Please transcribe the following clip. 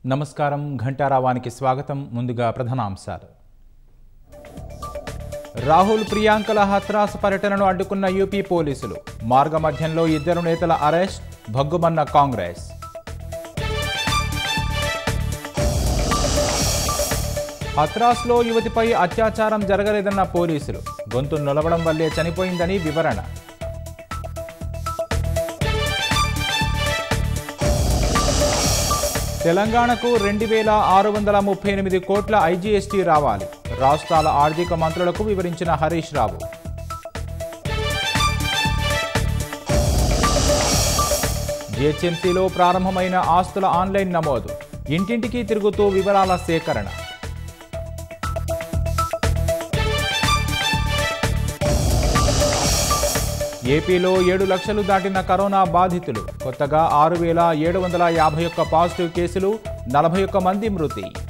నమస్కారం ఘంటారావానికి స్వాగతం ముందుగా ప్రధానాంశాలు రాహుల్ ప్రియాంకల హత్రాస్ పర్యటనను అడ్డుకున్న యూపీ పోలీసులు మార్గమధ్యంలో ఇద్దరు నేతల అరెస్ట్ భగ్గుమన్న కాంగ్రెస్ హత్రాస్లో యువతిపై అత్యాచారం జరగలేదన్న పోలీసులు గొంతు నొలవడం వల్లే చనిపోయిందని వివరణ తెలంగాణకు రెండు వేల ఆరు వందల ముప్పై ఎనిమిది కోట్ల ఐజీఎస్టీ రావాలి రాష్ట్రాల ఆర్థిక మంత్రులకు వివరించిన హరీష్ రావు జిహెచ్ఎంసీలో ప్రారంభమైన ఆస్తుల ఆన్లైన్ నమోదు ఇంటింటికి తిరుగుతూ వివరాల సేకరణ ఏపీలో ఏడు లక్షలు దాటిన కరోనా బాధితులు కొత్తగా ఆరు వేల ఏడు వందల యాభై ఒక్క పాజిటివ్ కేసులు నలభై ఒక్క మంది మృతి